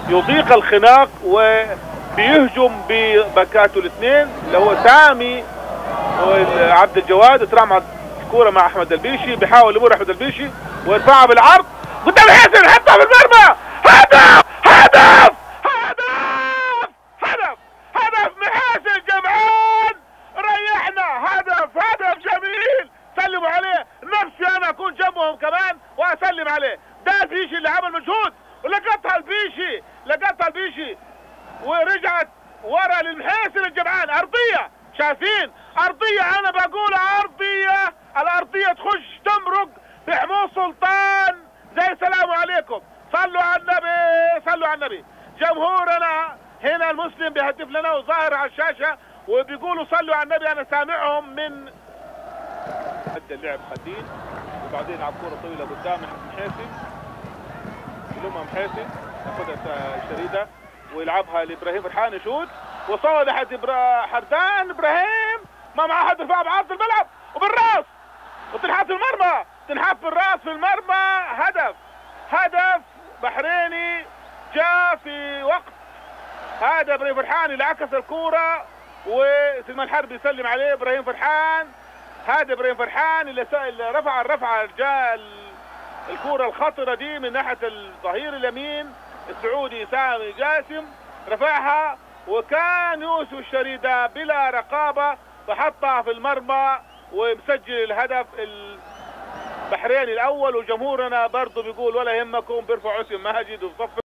يضيق الخناق وبيهجم بباكاته الاثنين اللي هو سامي وعبد الجواد اترمى الكوره مع احمد البيشي بيحاول يمر احمد البيشي ويرفعها بالعرض قدام حسن حطها في المرمى هدف هدف هدف هدف هدف من حسن جمعان ريحنا هدف هدف جميل سلموا عليه نفسي انا اكون جنبهم كمان واسلم عليه ده البيشي اللي عمل مجهود ولقطها البيشي لقطها البيشي ورجعت ورا للمحيسن الجمعان ارضيه شايفين ارضيه انا بقول ارضيه الارضيه تخش تمرق في حمود سلطان زي السلام عليكم صلوا على النبي صلوا على النبي جمهورنا هنا المسلم بيهتف لنا وظاهر على الشاشه وبيقولوا صلوا على النبي انا سامعهم من ادى اللعب خدين وبعدين على كوره طويله قدام محيسن يلومها محيسن ياخذها شريده ويلعبها لابراهيم فرحان يشوت وصوى ناحيه إبرا... حردان ابراهيم ما معاه حد رفع بعرض الملعب وبالراس وتنحط في المرمى تنحط في الراس في المرمى هدف هدف بحريني جاء في وقت هذا ابراهيم فرحان اللي عكس الكوره وسلمان الحرب يسلم عليه ابراهيم فرحان هذا ابراهيم فرحان اللي, س... اللي رفع الرفعه جاء ال... الكوره الخطره دي من ناحيه الظهير اليمين السعودي سامي جاسم رفعها وكان يوسف الشريدة بلا رقابة فحطها في المرمى ومسجل الهدف البحريني الأول وجمهورنا برضه بيقول ولا يهمكم بيرفعوا اسم ماجد وبصف